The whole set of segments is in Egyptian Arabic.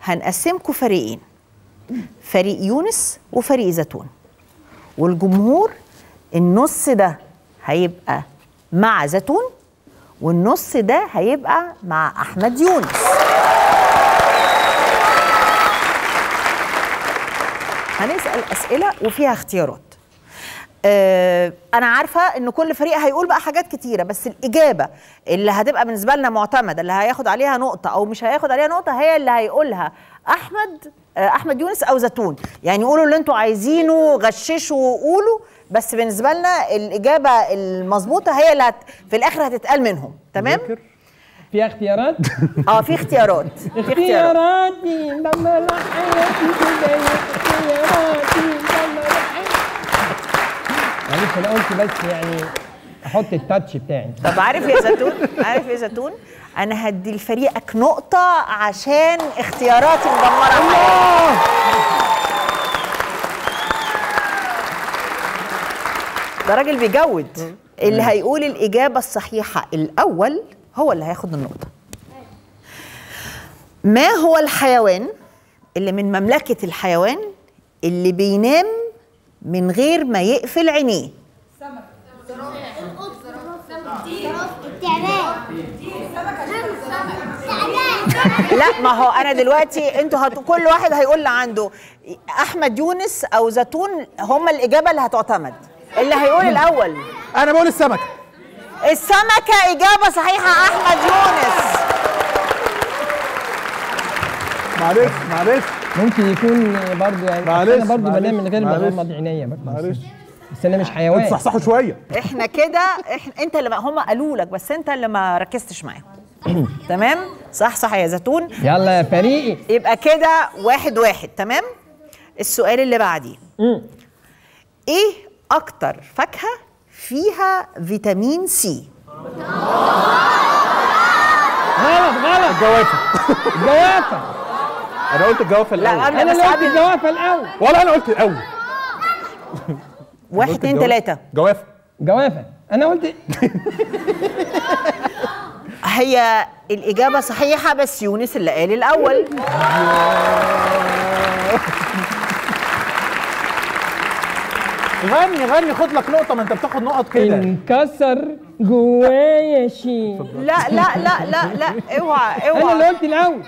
هنقسمكم فريقين فريق يونس وفريق زيتون والجمهور النص ده هيبقى مع زيتون والنص ده هيبقى مع احمد يونس هنسال اسئله وفيها اختيارات آه، انا عارفه ان كل فريق هيقول بقى حاجات كتيره بس الاجابه اللي هتبقى بالنسبه لنا معتمده اللي هياخد عليها نقطه او مش هياخد عليها نقطه هي اللي هيقولها احمد آه، احمد يونس او زيتون يعني قولوا اللي انتوا عايزينه غششوا وقولوا بس بالنسبه لنا الاجابه المظبوطه هي اللي هت... في الاخر هتتقال منهم تمام فيها اختيارات اه في اختيارات في اختيارات اختياراتي دمر حياتي كده اختياراتي دمر حياتي معلش انا قلت بس يعني احط التاتش بتاعي طب عارف يا زيتون عارف يا زيتون انا هدي لفريقك نقطه عشان اختياراتي مدمره حياتي ده راجل بيجود اللي هيقول الإجابة الصحيحة الأول هو اللي هياخد النقطة ما هو الحيوان اللي من مملكة الحيوان اللي بينام من غير ما يقفل عينيه لا ما هو انا دلوقتي انتوا هت... كل واحد هيقول اللي عنده احمد يونس او زيتون هم الاجابه اللي هتعتمد اللي هيقول الاول انا بقول السمكه السمكه اجابه صحيحه احمد يونس معلش معلش ممكن يكون برضه يعني معلش، انا برضه معلش، بنام من غير ما معلش. اغمض عينيا برضه. معلش بس انا مش حيوان تصحصحوا شويه احنا كده احنا انت اللي هم قالوا لك بس انت اللي ما ركزتش معاهم تمام صح صح يا زيتون يلا يا فريقي يبقى كده واحد واحد تمام السؤال اللي بعديه ايه اكتر فاكهه فيها فيتامين سي غلط غلط الجوافه الجوافه انا قلت الجوافه لا الاول انا انا بس اللي قلت قبل الجوافه الاول ولا انا قلت الاول واحد قلت اتنين الجوافة. تلاته جوافه جوافه انا قلت هي الاجابه صحيحه بس يونس اللي قال الاول غني غني خد لك نقطه ما انت بتاخد نقط كده انكسر جوايا شيء لا لا لا لا لا اوعى انا اللي اوعى قلت الاول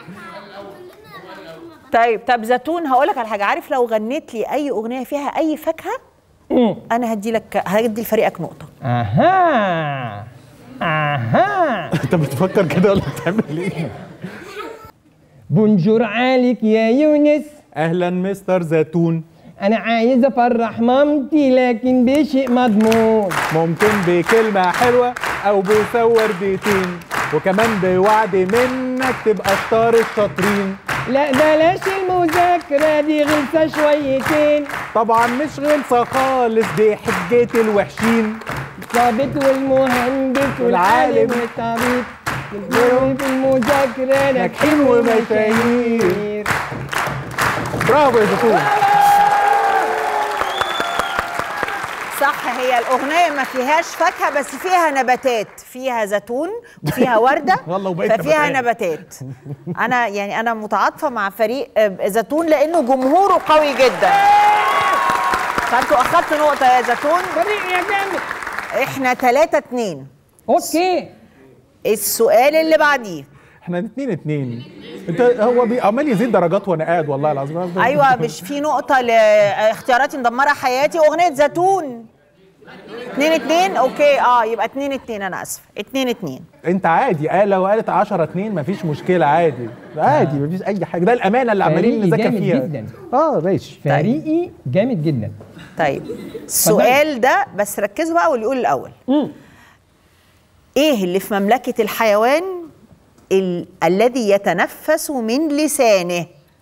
طيب طب زيتون هقول لك على حاجه عارف لو غنيت لي اي اغنيه فيها اي فاكهه انا هدي لك هدي لفريقك نقطه اها اها انت بتفكر كده ولا بتعمل ايه بونجور عليك يا يونس اهلا مستر زيتون انا عايز افرح مامتي لكن بشيء مضمون ممكن بكلمة حلوة أو بصور بيتين وكمان بوعد منك تبقى ستار الشاطرين لا بلاش المذاكرة دي غلسة شويتين طبعا مش غلسة خالص دي حجة الوحشين الضابط والمهندس والعالم والطبيب والجو في المذاكرة ناجحين ومشاهير. برافو يا زيتون صح هي الاغنيه ما فيهاش فاكهه بس فيها نباتات فيها زيتون وفيها ورده والله وبقيت ففيها نباتات. نباتات انا يعني انا متعاطفه مع فريق آه، زيتون لانه جمهوره قوي جدا فانتوا اخدتوا نقطه يا زيتون فريق يا جامد احنا 3 2 اوكي السؤال اللي بعديه احنا اتنين اتنين انت هو بي- عمال يزيد درجات وانا قاعد والله العظيم ايوه مش في نقطه لاختياراتي مدمره حياتي اغنيه زيتون 2 2 اوكي اه يبقى 2 2 انا اسف 2 2 انت عادي قال لو قالت 10 2 مفيش مشكله عادي عادي مفيش اي حاجه ده الامانه اللي عمالين فريقي نذاكر جامد فيها جدا. اه ماشي فريقي جامد جدا طيب السؤال ده بس ركزوا بقى واللي يقول الاول ايه اللي في مملكه الحيوان ال... الذي يتنفس من لسانه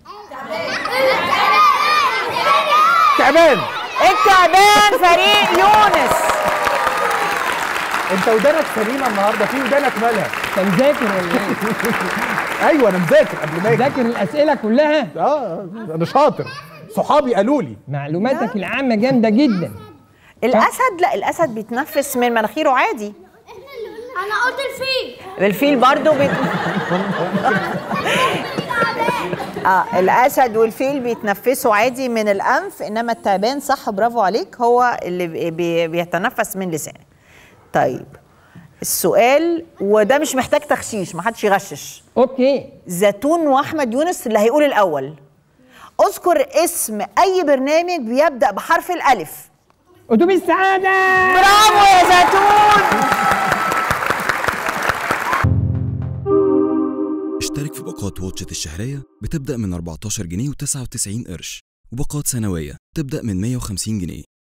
تعبان التعبان فريق يونس انت ودانك سليمه النهارده في ودانك مالها انت مذاكر ولا ايه؟ ايوه انا مذاكر قبل ما اجي مذاكر الاسئله كلها اه انا شاطر صحابي قالوا لي معلوماتك العامه جامده جدا الاسد لا الاسد بيتنفس من مناخيره عادي انا قلت الفيل الفيل برضو بيت... اه الاسد والفيل بيتنفسوا عادي من الانف انما التعبان صح برافو عليك هو اللي بي- بي بيتنفس من لسانه طيب السؤال وده مش محتاج تخشيش ما حدش يغشش اوكي زيتون واحمد يونس اللي هيقول الاول اذكر اسم اي برنامج بيبدا بحرف الالف اتوبيس السعاده برافو يا زيتون اشترك في باقات واتشت الشهرية بتبدأ من 14 جنيه و99 قرش وباقات سنوية تبدأ من 150 جنيه